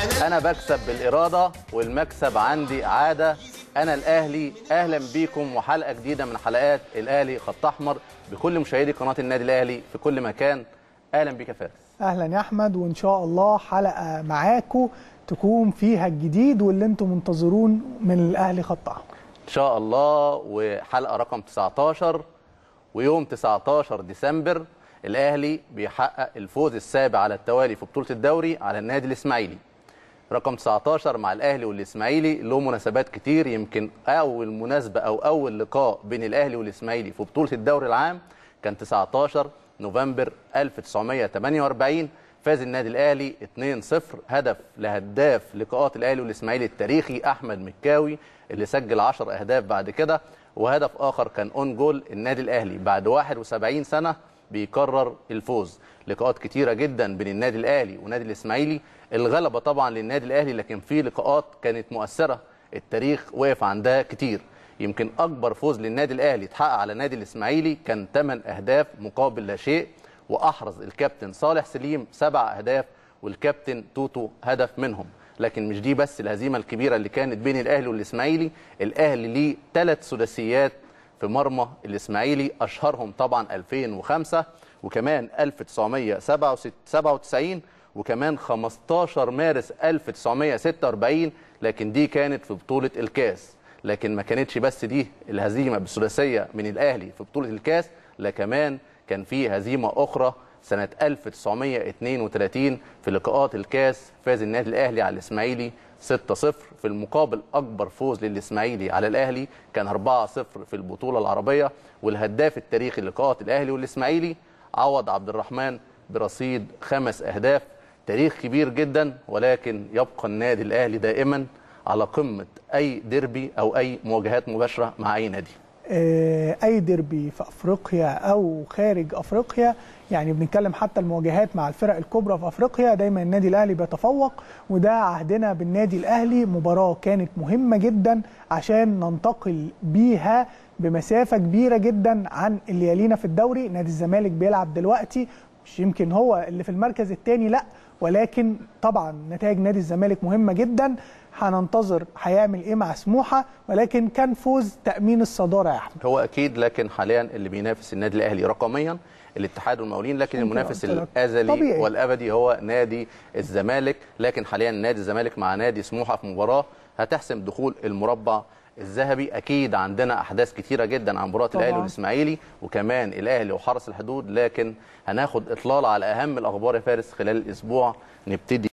انا بكسب بالاراده والمكسب عندي عاده انا الاهلي اهلا بيكم وحلقه جديده من حلقات الاهلي خط احمر بكل مشاهدي قناه النادي الاهلي في كل مكان اهلا بيك يا فارس اهلا يا احمد وان شاء الله حلقه معاكم تكون فيها الجديد واللي انتم منتظرون من الاهلي خط احمر ان شاء الله وحلقه رقم 19 ويوم 19 ديسمبر الاهلي بيحقق الفوز السابع على التوالي في بطوله الدوري على النادي الاسماعيلي رقم 19 مع الاهلي والاسماعيلي له مناسبات كتير يمكن اول مناسبه او اول لقاء بين الاهلي والاسماعيلي في بطوله الدوري العام كان 19 نوفمبر 1948 فاز النادي الاهلي 2-0 هدف لهداف لقاءات الاهلي والاسماعيلي التاريخي احمد مكاوي اللي سجل 10 اهداف بعد كده وهدف اخر كان اون جول النادي الاهلي بعد 71 سنه بيكرر الفوز لقاءات كتيره جدا بين النادي الاهلي والنادي الاسماعيلي الغلبه طبعا للنادي الاهلي لكن في لقاءات كانت مؤثره التاريخ وقف عندها كتير يمكن اكبر فوز للنادي الاهلي اتحقق على النادي الاسماعيلي كان 8 اهداف مقابل لا شيء واحرز الكابتن صالح سليم سبع اهداف والكابتن توتو هدف منهم لكن مش دي بس الهزيمه الكبيره اللي كانت بين الاهلي والاسماعيلي الاهلي ليه ثلاث سداسيات في مرمى الاسماعيلي اشهرهم طبعا 2005 وكمان 1997 وكمان 15 مارس 1946 لكن دي كانت في بطوله الكاس لكن ما كانتش بس دي الهزيمه بالثلاثيه من الاهلي في بطوله الكاس لا كمان كان في هزيمه اخرى سنه 1932 في لقاءات الكاس فاز النادي الاهلي على الاسماعيلي 6-0 في المقابل اكبر فوز للاسماعيلي على الاهلي كان 4-0 في البطوله العربيه والهداف التاريخي للقاءات الاهلي والاسماعيلي عوض عبد الرحمن برصيد خمس اهداف تاريخ كبير جدا ولكن يبقى النادي الاهلي دائما على قمه اي ديربي او اي مواجهات مباشره مع اي نادي اي ديربي في افريقيا او خارج افريقيا يعني بنتكلم حتى المواجهات مع الفرق الكبرى في افريقيا دايما النادي الاهلي بيتفوق وده عهدنا بالنادي الاهلي مباراه كانت مهمه جدا عشان ننتقل بيها بمسافه كبيره جدا عن اللي يلينا في الدوري نادي الزمالك بيلعب دلوقتي مش يمكن هو اللي في المركز الثاني لا ولكن طبعا نتائج نادي الزمالك مهمه جدا هننتظر هيعمل ايه مع سموحه ولكن كان فوز تامين الصداره يا احمد هو اكيد لكن حاليا اللي بينافس النادي الاهلي رقميا الاتحاد والمقاولين لكن المنافس الازلي طبيعي. والابدي هو نادي الزمالك لكن حاليا نادي الزمالك مع نادي سموحه في مباراه هتحسم دخول المربع الذهبي اكيد عندنا احداث كتيره جدا عن مباراه الاهلي والاسماعيلي وكمان الاهلي وحرس الحدود لكن هناخد اطلاله على اهم الاخبار يا فارس خلال الاسبوع نبتدي